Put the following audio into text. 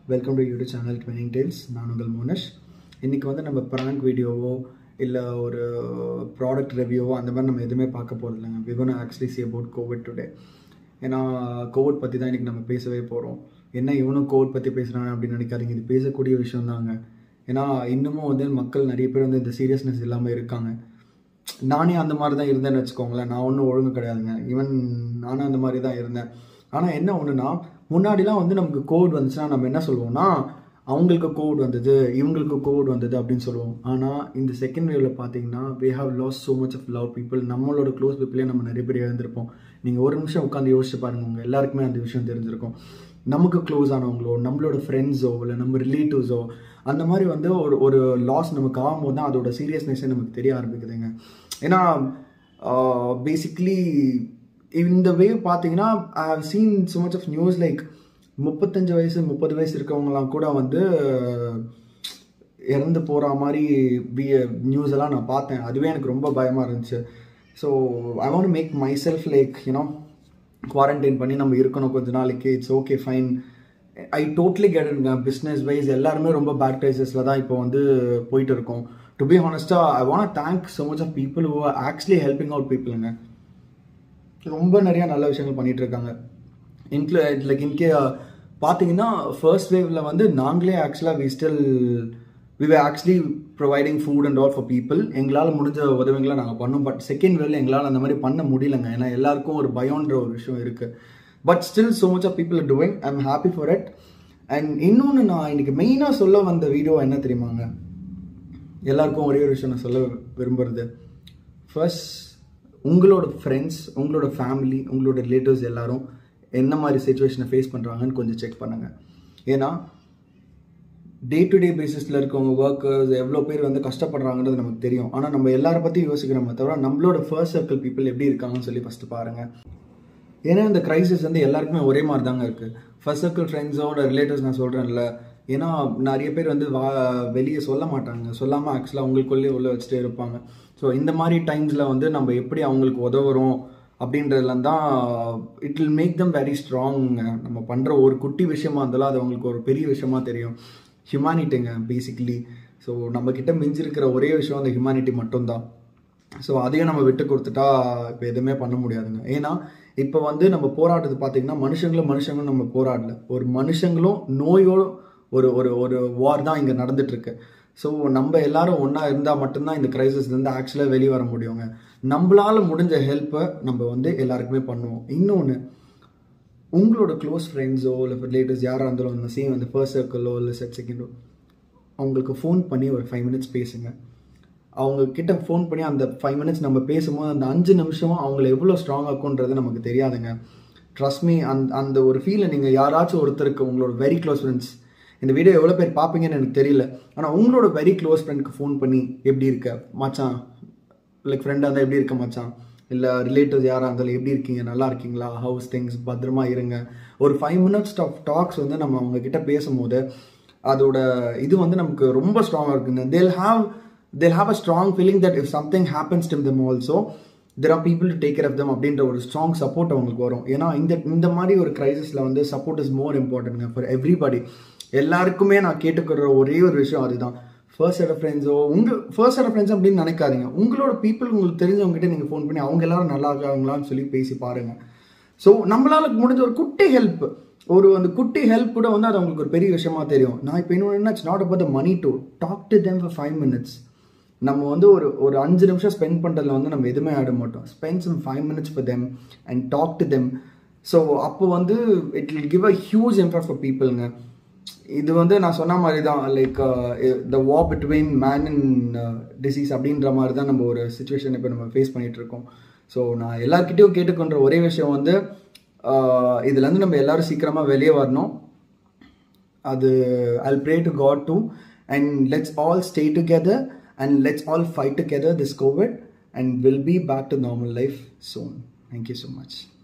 welcome to YouTube channel twinning tales நான் உங்கள் மோனஷ் இன்றைக்கி வந்து நம்ம ப்ராங்க் வீடியோவோ இல்லை ஒரு ப்ராடக்ட் ரிவ்யூவோ அந்த மாதிரி நம்ம எதுவுமே பார்க்க போகிறது இல்லைங்க we gonna actually see about COVID today ஏன்னா கோவிட் பற்றி தான் இன்றைக்கி நம்ம பேசவே போகிறோம் என்ன இவனும் கோவிட் பற்றி பேசுகிறாங்க அப்படின்னு நினைக்காதீங்க இது பேசக்கூடிய விஷயம் தாங்க ஏன்னா இன்னமும் வந்து மக்கள் நிறைய பேர் வந்து இந்த சீரியஸ்னஸ் இல்லாமல் இருக்காங்க நானே அந்த மாதிரி தான் இருந்தேன்னு வச்சுக்கோங்களேன் நான் ஒன்றும் ஒழுங்கு கிடையாதுங்க ஈவன் நானும் அந்த மாதிரி தான் இருந்தேன் ஆனால் என்ன ஒன்றுனா முன்னாடிலாம் வந்து நமக்கு கோவிட் வந்துச்சுன்னா நம்ம என்ன சொல்லுவோம்னா அவங்களுக்கு கோவிட் வந்தது இவங்களுக்கு கோவிட் வந்தது அப்படின்னு சொல்லுவோம் ஆனால் இந்த செகண்ட் வேவ்ல பார்த்தீங்கன்னா we have lost so much of love people நம்மளோட க்ளோஸ் பீப்புளே நம்ம நிறைய பேர் இழந்திருப்போம் நீங்கள் ஒரு நிமிஷம் உட்காந்து யோசிச்சு பாருங்க உங்கள் எல்லாருக்குமே அந்த விஷயம் தெரிஞ்சிருக்கும் நமக்கு க்ளோஸ் ஆனவங்களோ நம்மளோட ஃப்ரெண்ட்ஸோ இல்லை நம்ம ரிலேட்டிவ்ஸோ அந்த மாதிரி வந்து ஒரு ஒரு லாஸ் நமக்கு ஆகும்போது தான் அதோட சீரியஸ்னஸே நமக்கு தெரிய ஆரம்பிக்குதுங்க ஏன்னா பேசிக்லி இந்த வேவ் பார்த்தீங்கன்னா I have seen so much of news like முப்பத்தஞ்சு வயசு முப்பது வயசு இருக்கவங்கலாம் கூட வந்து இறந்து போகிற மாதிரி பி நியூஸ் எல்லாம் நான் பார்த்தேன் அதுவே எனக்கு ரொம்ப பயமாக இருந்துச்சு so I want make myself like you know quarantine பண்ணி நம்ம இருக்கணும் கொஞ்ச நாளைக்கு it's okay fine I totally கெட்டுங்க பிஸ்னஸ் வைஸ் எல்லாருமே ரொம்ப பேட் ப்ரைசஸில் தான் இப்போ வந்து போயிட்டு இருக்கோம் டு பி ஹானஸ்டாக I want thank so much of people who are actually helping out பீப்புளுங்க ரொம்ப நிறையா நல்ல விஷயங்கள் பண்ணிட்டு இருக்காங்க இன்க்ளூ லைக் இன்கே பார்த்தீங்கன்னா ஃபர்ஸ்ட் வேவ்ல வந்து நாங்களே ஆக்சுவலாக we still we were actually providing food and all for people எங்களால் முடிஞ்ச உதவிகளை நாங்கள் பண்ணோம் பட் செகண்ட் வேவ்ல எங்களால் அந்த மாதிரி பண்ண முடியலங்க ஏன்னா எல்லாருக்கும் ஒரு பயம்ன்ற ஒரு விஷயம் இருக்குது but still so much of people doing I am happy for it and இன்னொன்று நான் இன்னைக்கு மெயினாக சொல்ல வந்த வீடியோ என்ன தெரியுமாங்க எல்லாருக்கும் ஒரே ஒரு விஷயம் நான் சொல்ல விரும்புறது ஃபர்ஸ்ட் உங்களோட ஃப்ரெண்ட்ஸ் உங்களோட ஃபேமிலி உங்களோட ரிலேட்டிவ்ஸ் எல்லாரும் என்ன மாதிரி சுச்சுவேஷனை ஃபேஸ் பண்ணுறாங்கன்னு கொஞ்சம் செக் பண்ணுங்கள் ஏன்னா டே டு டே பேசிஸில் இருக்கவங்க ஒர்க்கர்ஸ் எவ்வளோ பேர் வந்து கஷ்டப்படுறாங்கன்றது நமக்கு தெரியும் ஆனால் நம்ம எல்லாரை பற்றி யோசிக்கிறோமே தவிர நம்மளோட ஃபர்ஸ்ட் சர்க்கிள் பீப்புள் எப்படி இருக்காங்கன்னு சொல்லி ஃபஸ்ட்டு பாருங்கள் ஏன்னா இந்த க்ரைசிஸ் வந்து எல்லாருக்குமே ஒரே மாதிரி தாங்க இருக்குது ஃபர்ஸ்ட் சர்க்கிள் ஃப்ரெண்ட்ஸோட ரிலேட்டிவ்ஸ் நான் சொல்கிறேன்ல ஏன்னா நிறைய பேர் வந்து வா வெளியே சொல்ல மாட்டாங்க சொல்லாமல் ஆக்சுவலாக அவங்களுக்குள்ளேயே உள்ள வச்சுட்டே இருப்பாங்க ஸோ இந்த மாதிரி டைம்ஸில் வந்து நம்ம எப்படி அவங்களுக்கு உதவுறோம் அப்படின்றதுலாம் தான் it will make them very strong நம்ம பண்ணுற ஒரு குட்டி விஷயமா இருந்தாலும் அது அவங்களுக்கு ஒரு பெரிய விஷயமா தெரியும் ஹியூமானிட்டிங்க பேசிக்கலி ஸோ நம்ம கிட்ட மிஞ்சிருக்கிற ஒரே விஷயம் அந்த ஹியூமானிட்டி மட்டும்தான் ஸோ அதையும் நம்ம விட்டு கொடுத்துட்டா இப்போ எதுவுமே பண்ண முடியாதுங்க ஏன்னா இப்போ வந்து நம்ம போராட்டத்தை பார்த்தீங்கன்னா மனுஷங்களும் மனுஷங்களும் நம்ம போராடல ஒரு மனுஷங்களும் நோயோட ஒரு ஒரு ஒரு வார் தான் இங்கே நடந்துட்டுருக்கு ஸோ நம்ம எல்லாரும் ஒன்றா இருந்தால் மட்டும்தான் இந்த கிரைசிஸ்லேருந்து ஆக்சுவலாக வெளியே வர முடியுங்க நம்மளால் முடிஞ்ச ஹெல்ப்பை நம்ம வந்து எல்லாருக்குமே பண்ணுவோம் இன்னொன்று உங்களோட க்ளோஸ் ஃப்ரெண்ட்ஸோ இல்லை ரிலேட்டிவ்ஸ் யாராக இருந்தாலும் அந்த சேம் அந்த ஃபர்ஸ்ட் சர்க்கிளோ இல்லை செட் செகண்டோ அவங்களுக்கு ஃபோன் பண்ணி ஒரு ஃபைவ் மினிட்ஸ் பேசுங்க அவங்க கிட்ட ஃபோன் பண்ணி அந்த ஃபைவ் மினிட்ஸ் நம்ம பேசும்போது அந்த அஞ்சு நிமிஷம் அவங்கள எவ்வளோ ஸ்ட்ராங் ஆக்குன்றது நமக்கு தெரியாதுங்க ட்ரஸ்ட் மீ அந் அந்த ஒரு ஃபீலை நீங்கள் யாராச்சும் ஒருத்தருக்கு உங்களோட வெரி க்ளோஸ் ஃப்ரெண்ட்ஸ் இந்த வீடியோ எவ்வளோ பேர் பார்ப்பீங்கன்னு எனக்கு தெரியல ஆனால் உங்களோட வெரி க்ளோஸ் ஃப்ரெண்டுக்கு ஃபோன் பண்ணி எப்படி இருக்க மச்சான் லைக் ஃப்ரெண்டாக இருந்தால் எப்படி இருக்க மச்சான் இல்லை ரிலேட்டிவ்ஸ் யாராக இருந்தாலும் எப்படி இருக்கீங்க நல்லா இருக்கீங்களா ஹவுஸ் திங்ஸ் பத்திரமா இருங்க ஒரு ஃபைவ் மினிட்ஸ் ஆஃப் டாக்ஸ் வந்து நம்ம அவங்க கிட்ட பேசும்போது அதோட இது வந்து நமக்கு ரொம்ப ஸ்ட்ராங்காக இருக்குங்க they'll have they'll have a strong feeling that if something happens to them also there are people to take care of them அப்படின்ற ஒரு ஸ்ட்ராங் சப்போர்ட் அவங்களுக்கு வரும் ஏன்னா இந்த இந்த மாதிரி ஒரு கிரைசிஸில் வந்து சப்போர்ட் இஸ் மோர் இம்பார்ட்டன்ட்ங்க ஃபார் எவ்ரிபடி எல்லாருக்குமே நான் கேட்டுக்கிற ஒரே ஒரு விஷயம் அதுதான் ஃபர்ஸ்ட் செட் ஆஃப் ஃப்ரெண்ட்ஸோ உங்கள் ஃபர்ஸ்ட் செட் ஆஃப் ஃப்ரெண்ட்ஸ் அப்படின்னு நினைக்காதீங்க உங்களோட பீப்புள் உங்களுக்கு தெரிஞ்சவங்ககிட்ட நீங்கள் ஃபோன் பண்ணி அவங்க எல்லாரும் நல்லா இருக்காங்களான்னு சொல்லி பேசி பாருங்கள் ஸோ நம்மளால முடிஞ்ச ஒரு குட்டி ஹெல்ப் ஒரு அந்த குட்டி ஹெல்ப் கூட வந்து அது அவங்களுக்கு ஒரு பெரிய விஷயமா தெரியும் நான் இப்போ இன்னொன்று it's not about the money to talk to them for five minutes நம்ம வந்து ஒரு ஒரு அஞ்சு நிமிஷம் ஸ்பெண்ட் பண்ணுறதுல வந்து நம்ம எதுவுமே ஆட மாட்டோம் spend some five minutes for them and talk to them so அப்போ வந்து it will give a huge impact for பீப்புளுங்க இது வந்து நான் சொன்ன மாதிரி தான் லைக் த வா பிட்வீன் மேன் அண்ட் டிசீஸ் அப்படின்ற மாதிரி தான் நம்ம ஒரு சுச்சுவேஷன் இப்போ நம்ம ஃபேஸ் பண்ணிட்டு இருக்கோம் ஸோ நான் எல்லாருக்கிட்டையும் கேட்டுக்கொண்ட ஒரே விஷயம் வந்து இதுலேருந்து நம்ம எல்லாரும் சீக்கிரமாக வெளியே வரணும் அது I pray to God to and let's all stay together and let's all fight together this covid and will be back to normal life soon thank you so much